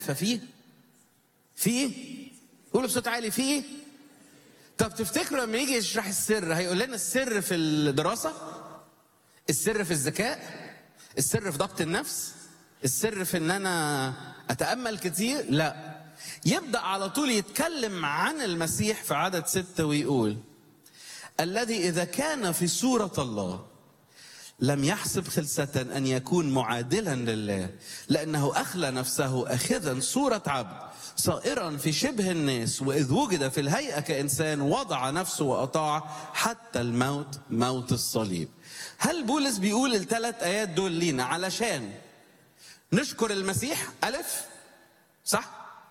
ففيه فيه قولوا بصوت عالي فيه طب تفتكروا لما يجي يشرح السر هيقول لنا السر في الدراسة السر في الذكاء السر في ضبط النفس السر في ان انا اتامل كتير لا يبدا على طول يتكلم عن المسيح في عدد ستة ويقول الذي اذا كان في صوره الله لم يحسب خلسة أن يكون معادلا لله لأنه أخلى نفسه أخذا صورة عبد صائرا في شبه الناس وإذ وجد في الهيئة كإنسان وضع نفسه وأطاع حتى الموت موت الصليب هل بولس بيقول الثلاث آيات دول لينا علشان نشكر المسيح ألف صح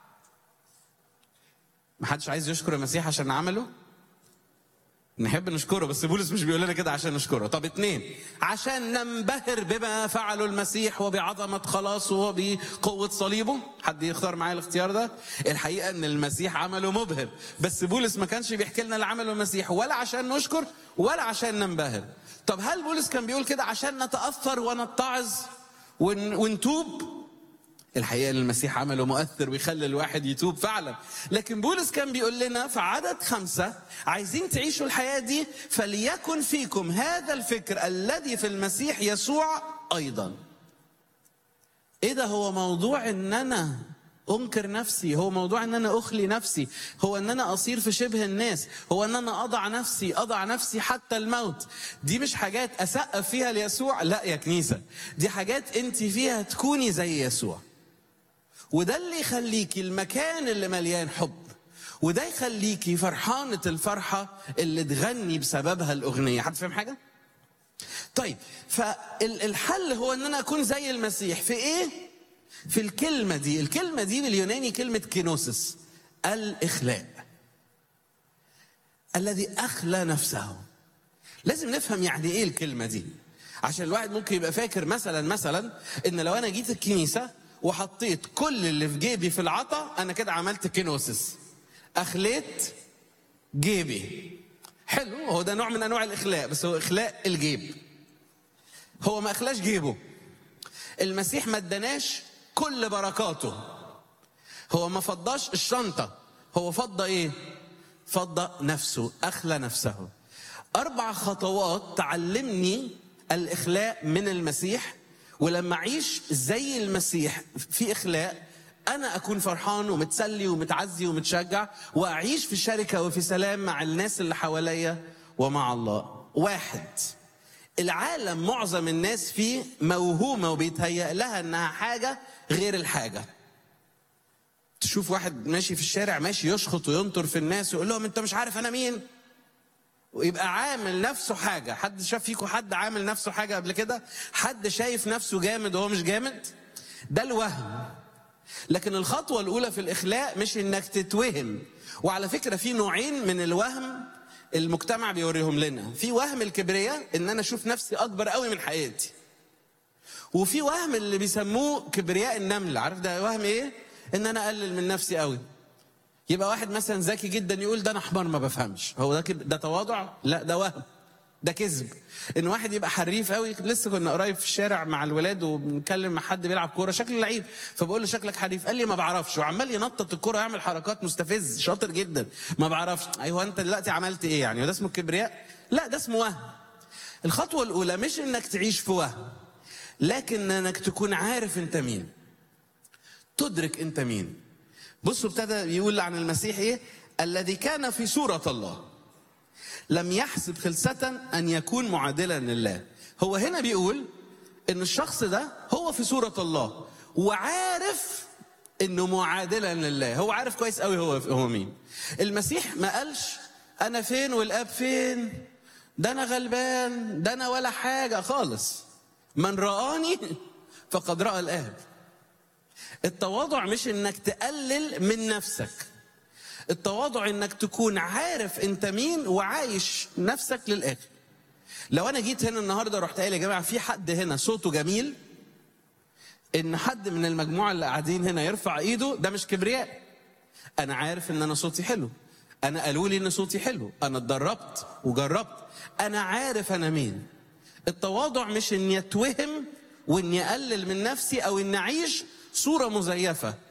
محدش عايز يشكر المسيح عشان عمله نحب نشكره بس بولس مش بيقول لنا كده عشان نشكره طب اتنين عشان ننبهر بما فعله المسيح وبعظمة خلاصه وبقوة صليبه حد يختار معايا الاختيار ده الحقيقة ان المسيح عمله مبهر بس بولس ما كانش بيحكي لنا اللي عمله المسيح ولا عشان نشكر ولا عشان ننبهر طب هل بولس كان بيقول كده عشان نتأثر ونتعظ ون... ونتوب الحقيقه ان المسيح عمله مؤثر ويخلي الواحد يتوب فعلا لكن بولس كان بيقول لنا في عدد خمسة عايزين تعيشوا الحياة دي فليكن فيكم هذا الفكر الذي في المسيح يسوع أيضا ايه ده هو موضوع ان انا انكر نفسي هو موضوع ان انا اخلي نفسي هو ان انا اصير في شبه الناس هو ان انا اضع نفسي اضع نفسي حتى الموت دي مش حاجات اسقف فيها ليسوع لا يا كنيسه دي حاجات انت فيها تكوني زي يسوع وده اللي يخليكي المكان اللي مليان حب وده يخليكي فرحانة الفرحة اللي تغني بسببها الأغنية حد فاهم حاجة؟ طيب فالحل هو ان انا اكون زي المسيح في ايه؟ في الكلمة دي الكلمة دي باليوناني كلمة كينوسس الإخلاء الذي أخلى نفسه لازم نفهم يعني ايه الكلمة دي عشان الواحد ممكن يبقى فاكر مثلا مثلا ان لو انا جيت الكنيسة وحطيت كل اللي في جيبي في العطا انا كده عملت كينوسس اخليت جيبي حلو هو ده نوع من انواع الاخلاء بس هو اخلاء الجيب هو ما اخلاش جيبه المسيح ما اداناش كل بركاته هو ما فضاش الشنطه هو فضى ايه فضى نفسه اخلى نفسه اربع خطوات تعلمني الاخلاء من المسيح ولما اعيش زي المسيح في اخلاء انا اكون فرحان ومتسلي ومتعزي ومتشجع واعيش في شركه وفي سلام مع الناس اللي حواليا ومع الله واحد العالم معظم الناس فيه موهومه وبيتهيأ لها انها حاجه غير الحاجه تشوف واحد ماشي في الشارع ماشي يشخط وينطر في الناس ويقول لهم انت مش عارف انا مين ويبقى عامل نفسه حاجة حد شاف فيكم حد عامل نفسه حاجة قبل كده حد شايف نفسه جامد وهو مش جامد ده الوهم لكن الخطوة الأولى في الإخلاء مش إنك تتوهم وعلى فكرة في نوعين من الوهم المجتمع بيوريهم لنا في وهم الكبرياء إن أنا أشوف نفسي أكبر قوي من حقيقتي وفي وهم اللي بيسموه كبرياء النمل عارف ده وهم إيه إن أنا أقلل من نفسي قوي يبقى واحد مثلا ذكي جدا يقول ده انا حمار ما بفهمش هو ده كده ده تواضع لا ده وهم ده كذب ان واحد يبقى حريف قوي لسه كنا قريب في الشارع مع الولاد وبنتكلم مع حد بيلعب كوره شكله لعيب فبقول له شكلك حريف قال لي ما بعرفش وعمال ينطط الكوره يعمل حركات مستفز شاطر جدا ما بعرفش ايوه انت دلوقتي عملت ايه يعني وده اسمه الكبرياء لا ده اسمه وهم الخطوه الاولى مش انك تعيش في وهم لكن انك تكون عارف انت مين تدرك انت مين بصوا ابتدى يقول عن المسيح ايه الذي كان في صورة الله لم يحسب خلسة أن يكون معادلا لله هو هنا بيقول إن الشخص ده هو في صورة الله وعارف إنه معادلا لله هو عارف كويس قوي هو هو مين المسيح ما قالش أنا فين والآب فين ده أنا غلبان ده أنا ولا حاجة خالص من رآني فقد رأى الآب التواضع مش انك تقلل من نفسك التواضع انك تكون عارف انت مين وعايش نفسك للاخر لو انا جيت هنا النهارده رحت قايل يا جماعه في حد هنا صوته جميل ان حد من المجموعه اللي قاعدين هنا يرفع ايده ده مش كبرياء انا عارف ان انا صوتي حلو انا قالوا لي ان صوتي حلو انا اتدربت وجربت انا عارف انا مين التواضع مش اني اتوهم واني اقلل من نفسي او اني اعيش صوره مزيفه